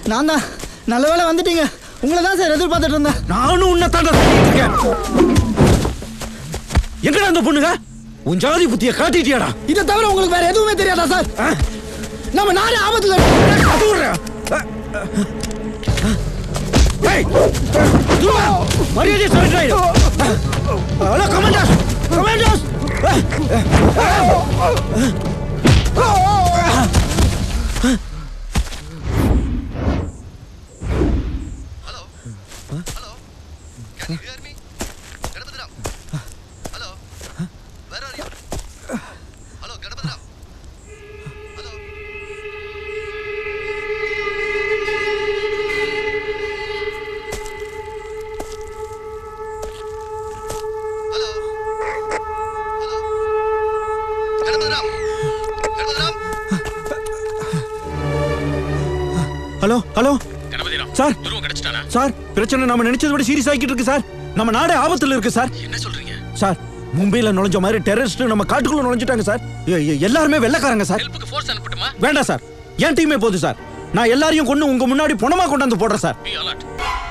நான் தான் நல்ல வேளை வந்துட்டீங்க உங்களை தான் சார் எதிர்பார்த்துட்டு இருந்தேன் நானும் உன்னை தாண்டா சொல்லிட்டு இருக்கேன் எங்கடா அந்த பொண்ணுங்க உன் ஜாதி புத்திய காட்டிட்டியாடா இதை தவிர உங்களுக்கு வேற எதுவுமே தெரியாதா சார் நம்ம நாடு ஆபத்துல இருக்கு. அது விடுறா. அஹ், அஹ். ஏய், துருவா, மரியாதையை surrender ஆயிடு. Hello commanders commanders hello hello sir sir பிரச்சனை நம்ம நினைச்சதை விட சீரியஸ் ஆகிட்டு இருக்கு சார் நம்ம நாடே ஆபத்துல இருக்கு சார் என்ன சொல்றீங்க சார் மும்பைல நுழைஞ்ச மாதிரி டெரரிஸ்ட் நம்ம காட்டுக்குள்ள நுழைஞ்சிட்டாங்க சார் எ- எ- எல்லாருமே வெள்ளக்காரங்க சார் ஹெல்ப்புக்கு ஃபோர்ஸ் அனுப்பட்டுமா வேண்டாம் சார் என் டீமே போதும் சார் நான் எல்லாரையும் கொண்டு உங்க முன்னாடி பணமா கொண்டாந்து போடுறேன் சார் பி அலர்ட்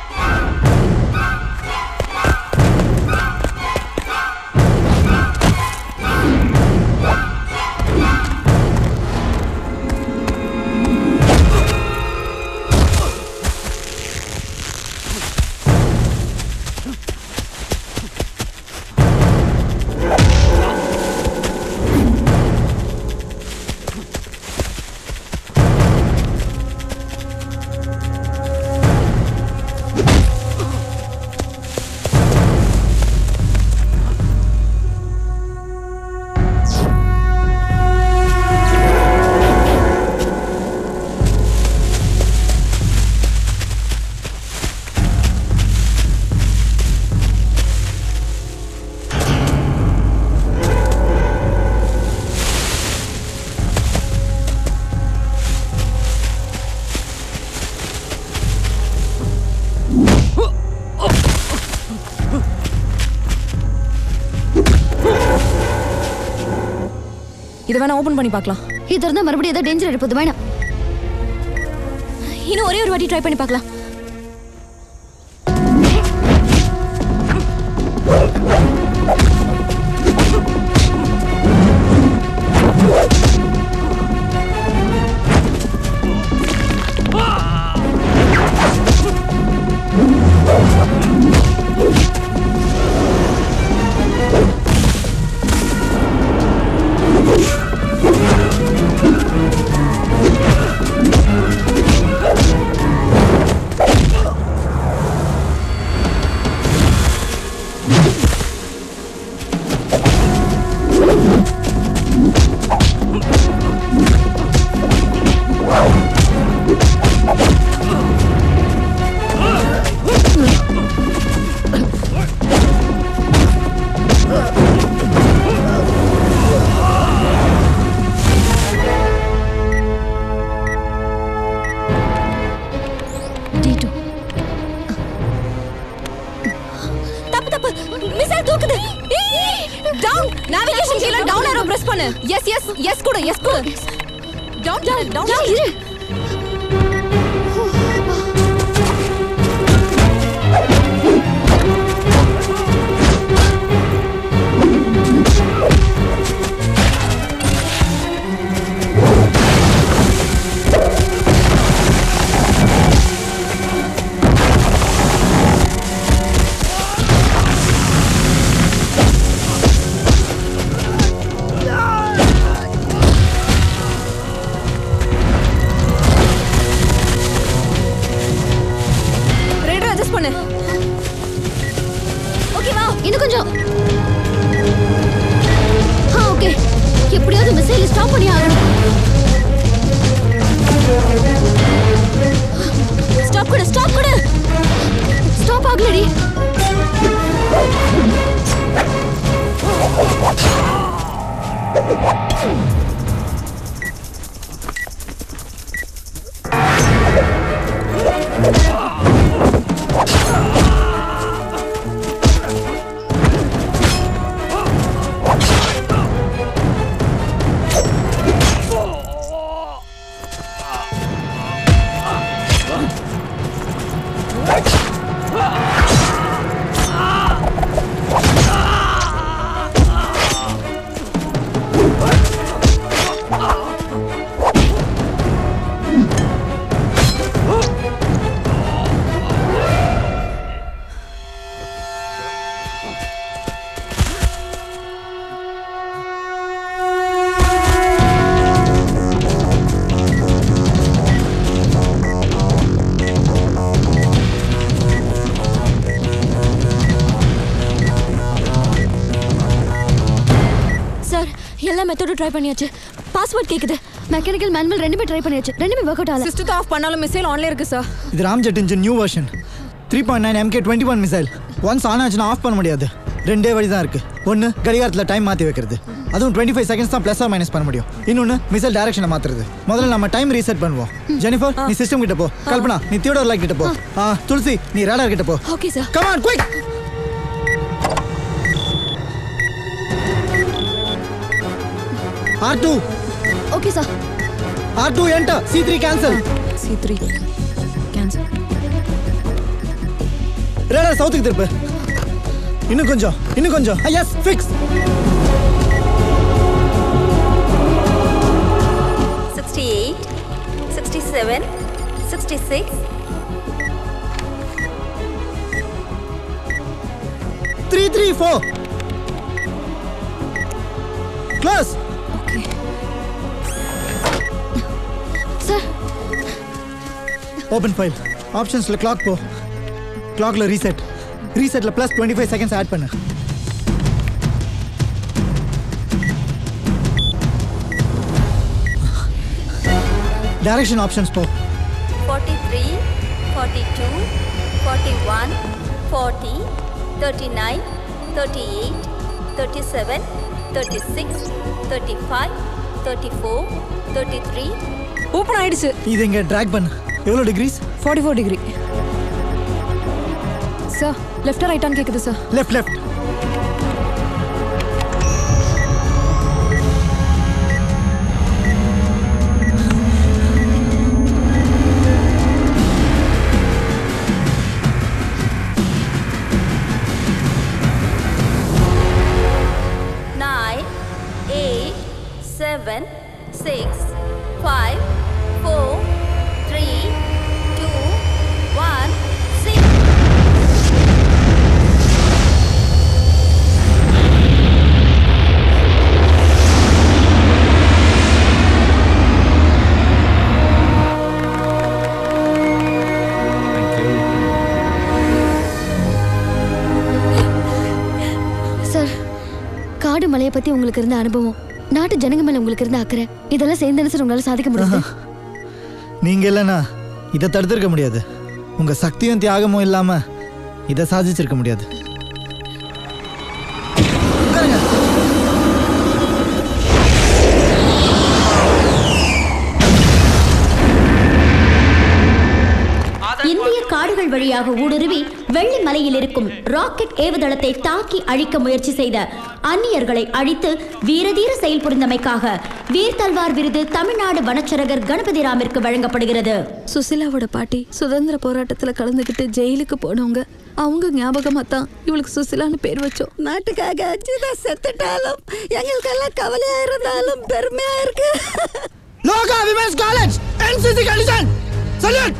இதை வேணா ஓபன் பண்ணி பார்க்கலாம் இது இருந்தா மறுபடியும் ஏதோ டேஞ்சர் இருப்பது வேணாம் இன்னும் ஒரே ஒரு வாட்டி ட்ரை பண்ணி பார்க்கலாம் D2. தப்பு தப்பு மிசைல் தூக்குது டவுன் நேவிகேஷன் கீழ டவுன் ஆரோ பிரஸ் பண்ணு எஸ் எஸ் எஸ் கொடு எஸ் கொடு டவுன் டவுன் டா, டவுன் இரு ரேடியோ அட்ஜஸ்ட் பண்ணு ஓகேவா இன்னும் கொஞ்சம் ஆ ஓகே எப்படியாவது மிசைல் ஸ்டாப் பண்ணி ஆகணும் ஸ்டாப் கொடு ஸ்டாப் கொடு ஸ்டாப் ஆகலடி மெத்தடும் ட்ரை பண்ணியாச்சு பாஸ்வேர்ட் கேக்குது மெக்கானிக்கல் மேனுவல் ரெண்டுமே ட்ரை பண்ணியாச்சு ரெண்டுமே ஒர்க் அவுட் ஆகல சிஸ்டத்தை ஆஃப் பண்ணாலும் மிசைல் ஆன்ல இருக்கு சார் இது ramjet engine new version three point nine MK twenty one missile once on ஆச்சுன்னா ஆஃப் பண்ண முடியாது ரெண்டே வழி தான் இருக்கு ஒன்று கடிகாரத்தில் டைம் மாற்றி வைக்கிறது அதுவும் டுவெண்ட்டி ஃபைவ் செகண்ட்ஸ் தான் ப்ளஸ் ஆர் மைனஸ் பண்ண முடியும் இன்னொன்று மிசைல் டைரக்ஷனை மாற்றுறது முதல்ல நம்ம டைம் ரீசெட் பண்ணுவோம் ஜெனிஃபர் நீ சிஸ்டம் கிட்ட போ கல்பனா நீ தியோடர் லைட் கிட்ட போ ஆ துளசி நீ ரேடார் கிட்ட போ okay sir come on quick R two okay sir R two enter C three cancel C three cancel radar சவுத்துக்கு திருப்பு இன்னும் கொஞ்சம் இன்னும் கொஞ்சம் yes fix Sixty-eight, sixty-seven, sixty-six, three three four close sir open file ஆப்ஷன்ஸில் clock போ கிளாக்ல reset ரீசெட்டில் plus twenty five seconds add பண்ணு டைரக்ஷன் ஆப்ஷன்ஸ் போ forty-three, forty-two, forty-one, forty, thirty-nine, thirty-eight, thirty-seven, thirty-six, thirty-five, thirty-four, thirty-three, open ஆயிடுச்சு இது இங்கே track பண்ணு எவ்வளோ degrees forty four degree sir left ரைட்டான்னு கேக்குது sir left left nine, eight, seven, six, five, four, three, two, one, zero. Sir காடு மலையை பத்தி உங்களுக்கு இருந்த அனுபவம் நாட்டு ஜனங்க மேல உங்களுக்கு இருந்த அக்கறை இதெல்லாம் சேர்ந்து சார் உங்களால சாதிக்க முடியுது நீங்கள் இல்லைன்னா இதை தடுத்திருக்க முடியாது உங்கள் சக்தியும் தியாகமும் இல்லாமல் இதை சாதிச்சிருக்க முடியாது உட்காருங்க. இந்திய காடுகள் வழியாக ஊடுருவி வெள்ளி மலையில் இருக்கும் ராக்கெட் ஏவுதளத்தை தாக்கி அழிக்க முயற்சி செய்த அந்நியர்களை அழித்து வீரதீர செயல் புரிந்தமைக்காக வீர் தல்வார் விருது தமிழ்நாடு வனச்சரகர் கணபதி ராமிற்கு வழங்கப்படுகிறது சுசிலாவோட பாட்டி சுதந்திர போராட்டத்துல கலந்துக்கிட்டு ஜெயிலுக்கு போனவங்க அவங்க ஞாபகமா தான் இவளுக்கு சுசிலான்னு பேர் வச்சோம் நாட்டுக்காக அச்சுதான் செத்துட்டாலும் எங்களுக்கெல்லாம் கவலையா இருந்தாலும் பெருமையா இருக்கு லோகா women's college NCC condition salute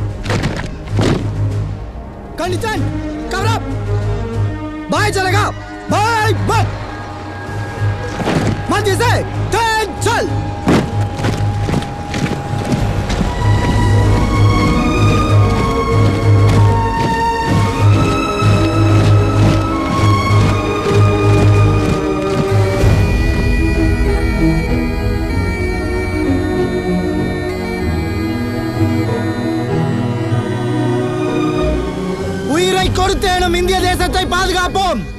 condition cover up boy चलेगा பாய் பட் मध्य से ट्रेन चल உயிரை கொடுத்தேனும் இந்திய தேசத்தை பாதுகாப்போம்